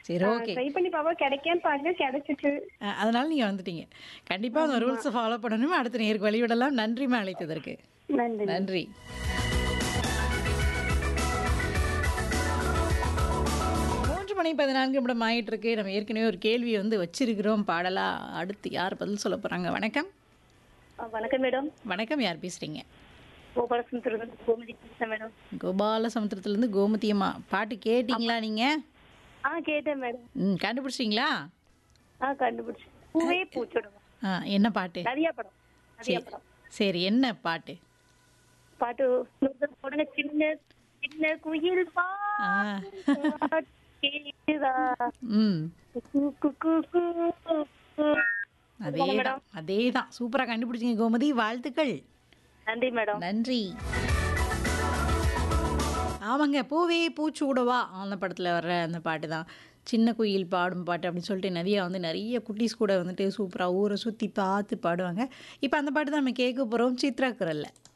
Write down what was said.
சரி okay try பண்ணி பாப்பா கிடைக்கேன்னு பாக்க கிடைச்சிச்சு அதனால நீங்கள் வந்துட்டீங்க கண்டிப்பாக அந்த ரூல்ஸை ஃபாலோ பண்ணணும் அடுத்த நேருக்கு வழிவிடலாம் நன்றிமா அழைத்ததற்கு நன்றி நன்றி மூன்று மணி பதினான்கு நிமிடம் ஆயிட்டு இருக்கு நம்ம ஏற்கனவே ஒரு கேள்வி வந்து வச்சிருக்கிறோம் பாடலா அடுத்து யார் பதில் சொல்ல போறாங்க வணக்கம் வணக்கம் மேடம் வணக்கம் யார் பேசுறீங்க கோபாலசுந்தரம் கோமதி பேசுறேன் மேடம் கோபால சமுத்திரத்துலேருந்து கோமதியம்மா பாட்டு கேட்டிங்களா நீங்க ஆ கேட்டேன் மேடம் ம் கண்டுபிடிச்சிங்களா ஆ கண்டுபிடிச்சு பூவே பூச்சோடுவோம் ஆ என்ன பாட்டு நிறைய படம் நிறைய சரி படம் சரி என்ன பாட்டு பாட்டு நூறு போடுங்க சின்ன சின்ன குயில் ஆ பாட்டு கேக்குதா ம் கு, கு, கு, கு, கு. அதே தான் அதே தான் சூப்பராக கண்டுபிடிச்சிங்க கோமதி வாழ்த்துக்கள் நன்றி மேடம் நன்றி ஆமாங்க பூவே பூச்சூடவா அந்த படத்தில் வர்ற அந்த பாட்டு தான் சின்ன குயில் பாடும் பாட்டு அப்படின்னு சொல்லிட்டு நிறைய வந்து நிறைய குட்டீஸ் கூட வந்துட்டு சூப்பராக ஊரை சுற்றி பார்த்து பாடுவாங்க இப்போ அந்த பாட்டு தான் நம்ம கேட்க போகிறோம் சித்ரா குரலில்